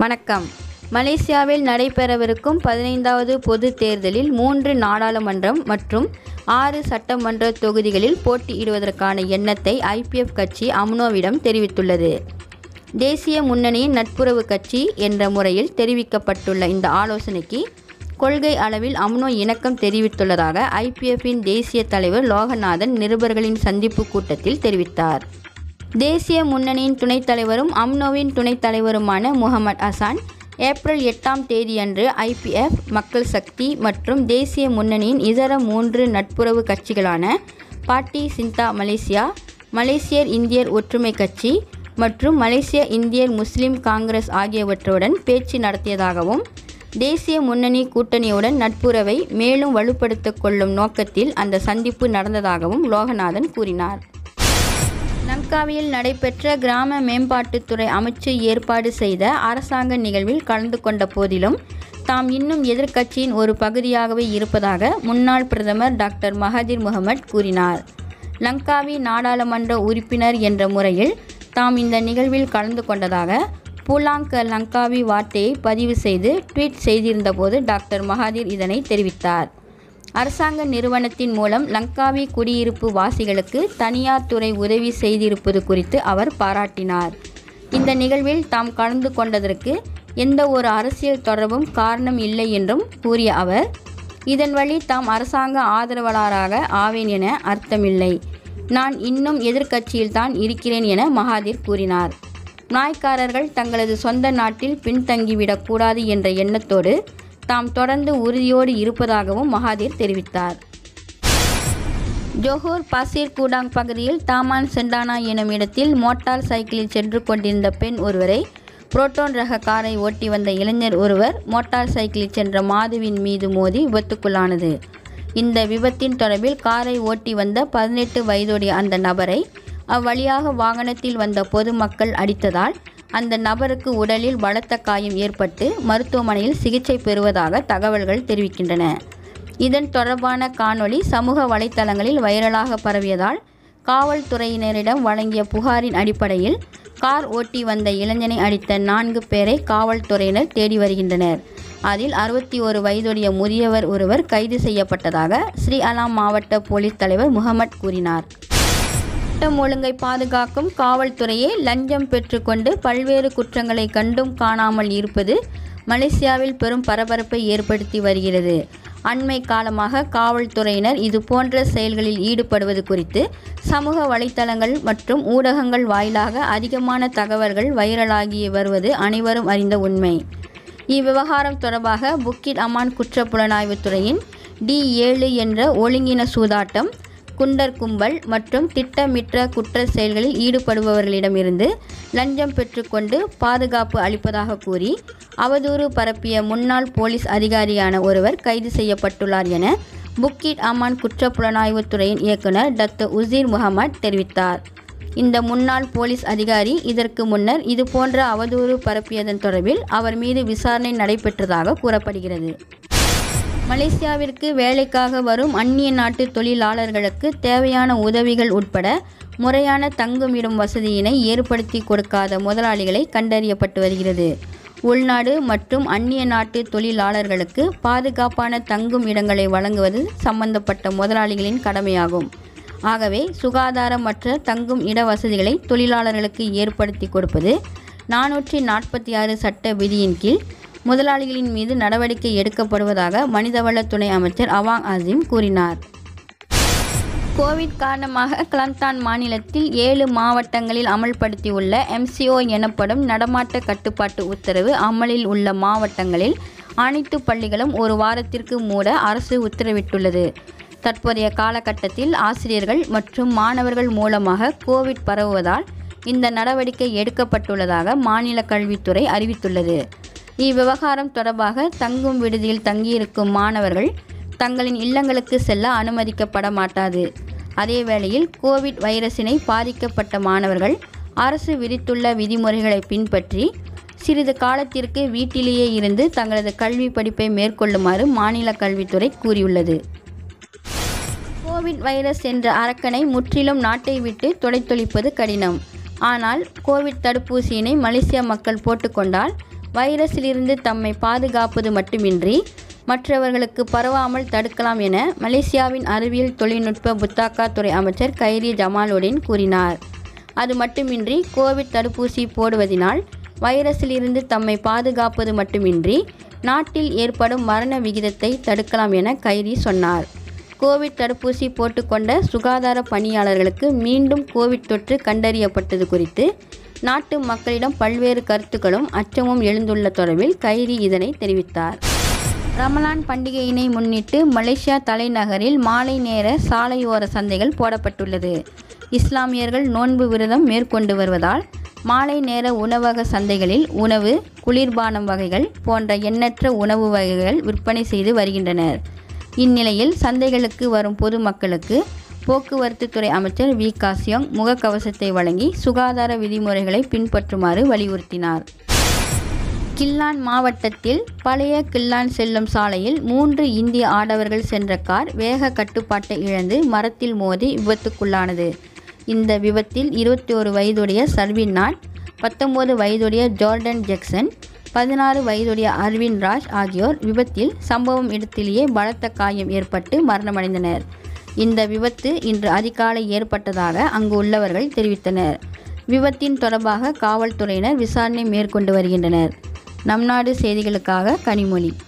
வணக்கம் மலேசியாவில் நடைபெறவிருக்கும் பதினைந்தாவது பொது தேர்தலில் மூன்று நாடாளுமன்றம் மற்றும் ஆறு சட்டமன்ற தொகுதிகளில் போட்டியிடுவதற்கான எண்ணத்தை ஐபிஎஃப் கட்சி அம்னோவிடம் தெரிவித்துள்ளது தேசிய முன்னணியின் நட்புறவு கட்சி என்ற முறையில் தெரிவிக்கப்பட்டுள்ள இந்த ஆலோசனைக்கு கொள்கை அளவில் அம்னோ இணக்கம் தெரிவித்துள்ளதாக ஐபிஎஃப்பின் தேசிய தலைவர் லோகநாதன் நிருபர்களின் சந்திப்பு கூட்டத்தில் தெரிவித்தார் தேசிய முன்னணியின் துணைத் தலைவரும் அம்னோவின் துணைத் தலைவருமான முகமது அசான் ஏப்ரல் எட்டாம் தேதியன்று ஐபிஎஃப் மக்கள் சக்தி மற்றும் தேசிய முன்னணியின் இதர மூன்று நட்புறவு கட்சிகளான பாட்டி சிந்தா மலேசியா மலேசியர் இந்தியர் ஒற்றுமை கட்சி மற்றும் மலேசிய இந்தியர் முஸ்லிம் காங்கிரஸ் ஆகியவற்றுடன் பேச்சு நடத்தியதாகவும் தேசிய முன்னணி கூட்டணியுடன் நட்புறவை மேலும் வலுப்படுத்திக் கொள்ளும் நோக்கத்தில் அந்த சந்திப்பு நடந்ததாகவும் லோகநாதன் கூறினார் லங்காவியில் நடைபெற்ற கிராம மேம்பாட்டுத்துறை அமைச்சு ஏற்பாடு செய்த அரசாங்க நிகழ்வில் கலந்து கொண்ட போதிலும் தாம் இன்னும் எதிர்க்கட்சியின் ஒரு பகுதியாகவே இருப்பதாக முன்னாள் பிரதமர் டாக்டர் மஹதிர் முகமது கூறினார் லங்காவி நாடாளுமன்ற உறுப்பினர் என்ற முறையில் தாம் இந்த நிகழ்வில் கலந்து கொண்டதாக பூலாங்க லங்காவி வார்த்தையை பதிவு செய்து ட்வீட் செய்திருந்தபோது டாக்டர் மகாதீர் இதனை தெரிவித்தார் அரசாங்க நிறுவனத்தின் மூலம் லங்காவி குடியிருப்பு வாசிகளுக்கு தனியார் துறை உதவி செய்திருப்பது குறித்து அவர் பாராட்டினார் இந்த நிகழ்வில் தாம் கலந்து கொண்டதற்கு எந்த ஒரு அரசியல் தொடர்பும் காரணம் இல்லை என்றும் கூறிய அவர் இதன் வழி தாம் அரசாங்க ஆதரவாளராக ஆவேன் என அர்த்தமில்லை நான் இன்னும் எதிர்க்கட்சியில்தான் இருக்கிறேன் என மகாதீர் கூறினார் நாய்க்காரர்கள் தங்களது சொந்த நாட்டில் பின்தங்கிவிடக் கூடாது என்ற எண்ணத்தோடு தாம் தொடர்ந்து உறுதியோடு இருப்பதாகவும் மகாதீர் தெரிவித்தார் ஜோஹூர் பாசிர் கூடாங் பகுதியில் தாமான் செண்டானா எனும் இடத்தில் மோட்டார் சைக்கிளில் சென்று கொண்டிருந்த பெண் ஒருவரை புரோட்டோன் ரக காரை ஓட்டி வந்த இளைஞர் ஒருவர் மோட்டார் சைக்கிளில் சென்ற மாதுவின் மீது மோதி விபத்துக்குள்ளானது இந்த விபத்தின் தொடர்பில் காரை ஓட்டி வந்த பதினெட்டு வயதுடைய அந்த நபரை அவ்வழியாக வாகனத்தில் வந்த பொதுமக்கள் அடித்ததால் அந்த நபருக்கு உடலில் பலத்த காயம் ஏற்பட்டு மருத்துவமனையில் சிகிச்சை பெறுவதாக தகவல்கள் தெரிவிக்கின்றன இதன் தொடர்பான காணொளி சமூக வலைத்தளங்களில் வைரலாக பரவியதால் காவல்துறையினரிடம் வழங்கிய புகாரின் அடிப்படையில் கார் ஓட்டி வந்த இளைஞனை அடித்த நான்கு பேரை காவல்துறையினர் தேடி வருகின்றனர் அதில் அறுபத்தி ஒரு வயதுடைய முதியவர் ஒருவர் கைது செய்யப்பட்டதாக ஸ்ரீ அலாம் மாவட்ட போலீஸ் தலைவர் முகமட் கூறினார் சட்டம் ஒழுங்கை பாதுகாக்கும் காவல்துறையே லஞ்சம் பெற்றுக்கொண்டு பல்வேறு குற்றங்களை கண்டும் காணாமல் இருப்பது மலேசியாவில் பெரும் பரபரப்பை ஏற்படுத்தி வருகிறது அண்மை காலமாக காவல்துறையினர் இது போன்ற செயல்களில் ஈடுபடுவது குறித்து சமூக வலைத்தளங்கள் மற்றும் ஊடகங்கள் வாயிலாக அதிகமான தகவல்கள் வைரலாகி வருவது அனைவரும் அறிந்த உண்மை இவ்விவகாரம் தொடர்பாக புக்கிட் அமான் குற்றப்புலனாய்வுத் துறையின் டி ஏழு என்ற ஒழுங்கின சூதாட்டம் குண்டர் கும்பல் மற்றும் திட்டமிட்ட குற்ற செயல்களில் ஈடுபடுபவர்களிடமிருந்து லஞ்சம் பெற்றுக்கொண்டு பாதுகாப்பு அளிப்பதாக கூறி அவதூறு பரப்பிய முன்னாள் போலீஸ் அதிகாரியான ஒருவர் கைது செய்யப்பட்டுள்ளார் என புக்கிட் அமான் குற்றப்புலனாய்வுத் துறையின் இயக்குனர் டத்து உசீர் முகமது தெரிவித்தார் இந்த முன்னாள் போலீஸ் அதிகாரி இதற்கு முன்னர் இது போன்ற அவதூறு பரப்பியதன் தொடர்பில் அவர் மீது விசாரணை நடைபெற்றதாக கூறப்படுகிறது மலேசியாவிற்கு வேலைக்காக வரும் அந்நிய நாட்டு தொழிலாளர்களுக்கு தேவையான உதவிகள் உட்பட முறையான தங்குமிடும் வசதியினை ஏற்படுத்தி கொடுக்காத முதலாளிகளை கண்டறியப்பட்டு வருகிறது உள்நாடு மற்றும் அந்நிய நாட்டு தொழிலாளர்களுக்கு பாதுகாப்பான தங்கும் இடங்களை வழங்குவது சம்பந்தப்பட்ட முதலாளிகளின் கடமையாகும் ஆகவே சுகாதாரமற்ற தங்கும் இட வசதிகளை தொழிலாளர்களுக்கு ஏற்படுத்தி கொடுப்பது நானூற்றி நாற்பத்தி ஆறு சட்ட விதியின் கீழ் முதலாளிகளின் மீது நடவடிக்கை எடுக்கப்படுவதாக மனிதவள துணை அமைச்சர் அவாங் அசீம் கூறினார் கோவிட் காரணமாக கிளந்தான் மாநிலத்தில் ஏழு மாவட்டங்களில் அமல்படுத்தியுள்ள எம்சிஓ எனப்படும் நடமாட்ட கட்டுப்பாட்டு உத்தரவு அமலில் உள்ள மாவட்டங்களில் அனைத்து பள்ளிகளும் ஒரு வாரத்திற்கு மூட அரசு உத்தரவிட்டுள்ளது தற்போதைய காலகட்டத்தில் ஆசிரியர்கள் மற்றும் மாணவர்கள் மூலமாக கோவிட் பரவுவதால் இந்த நடவடிக்கை எடுக்கப்பட்டுள்ளதாக மாநில கல்வித்துறை அறிவித்துள்ளது இவ்விவகாரம் தொடர்பாக தங்கும் விடுதியில் தங்கியிருக்கும் மாணவர்கள் தங்களின் இல்லங்களுக்கு செல்ல அனுமதிக்கப்பட மாட்டாது அதே வேளையில் கோவிட் வைரஸினை பாதிக்கப்பட்ட மாணவர்கள் அரசு விதித்துள்ள விதிமுறைகளை பின்பற்றி சிறிது காலத்திற்கு வீட்டிலேயே இருந்து தங்களது கல்வி படிப்பை மேற்கொள்ளுமாறு மாநில கல்வித்துறை கூறியுள்ளது கோவிட் வைரஸ் என்ற அரக்கனை முற்றிலும் நாட்டை விட்டு துடைத்தொழிப்பது கடினம் ஆனால் கோவிட் தடுப்பூசியினை மலேசிய மக்கள் போட்டுக்கொண்டால் வைரஸிலிருந்து தம்மை பாதுகாப்பது மட்டுமின்றி மற்றவர்களுக்கு பரவாமல் தடுக்கலாம் என மலேசியாவின் அறிவியல் தொழில்நுட்ப புத்தாக்கா துறை அமைச்சர் கைரி ஜமாலுடன் கூறினார் அது மட்டுமின்றி கோவிட் தடுப்பூசி போடுவதினால் வைரஸிலிருந்து தம்மை பாதுகாப்பது மட்டுமின்றி நாட்டில் ஏற்படும் மரண விகிதத்தை தடுக்கலாம் என கைரி சொன்னார் கோவிட் தடுப்பூசி போட்டுக்கொண்ட சுகாதார பணியாளர்களுக்கு மீண்டும் கோவிட் தொற்று கண்டறியப்பட்டது குறித்து நாட்டு மக்களிடம் பல்வேறு கருத்துக்களும் அச்சமும் எழுந்துள்ள தொடர்பில் கைரி இதனை தெரிவித்தார் ரமலான் பண்டிகையினை முன்னிட்டு மலேசியா தலைநகரில் மாலை நேர சாலையோர சந்தைகள் போடப்பட்டுள்ளது இஸ்லாமியர்கள் நோன்பு விரதம் மேற்கொண்டு வருவதால் மாலை நேர உணவக சந்தைகளில் உணவு குளிர்பானம் வகைகள் போன்ற எண்ணற்ற உணவு வகைகள் விற்பனை செய்து வருகின்றனர் இந்நிலையில் சந்தைகளுக்கு வரும் பொதுமக்களுக்கு போக்குவரத்து துறை அமைச்சர் வி காசியோங் முகக்கவசத்தை வழங்கி சுகாதார விதிமுறைகளை பின்பற்றுமாறு வலியுறுத்தினார் கில்லான் மாவட்டத்தில் பழைய கில்லான் செல்லும் சாலையில் மூன்று இந்திய ஆடவர்கள் சென்ற கார் வேக கட்டுப்பாட்டை இழந்து மரத்தில் மோதி விபத்துக்குள்ளானது இந்த விபத்தில் இருபத்தி ஒரு வயதுடைய சர்வின் நாட் பத்தொன்பது வயதுடைய ஜார்டன் ஜெக்சன் பதினாறு வயதுடைய அரவிந்த் ராஜ் ஆகியோர் விபத்தில் சம்பவம் இடத்திலேயே பலத்த காயம் ஏற்பட்டு மரணமடைந்தனர் இந்த விபத்து இன்று அதிகாலை ஏற்பட்டதாக அங்கு உள்ளவர்கள் தெரிவித்தனர் விபத்தின் தொடர்பாக காவல்துறையினர் விசாரணை மேற்கொண்டு வருகின்றனர் நம் நாடு செய்திகளுக்காக கனிமொழி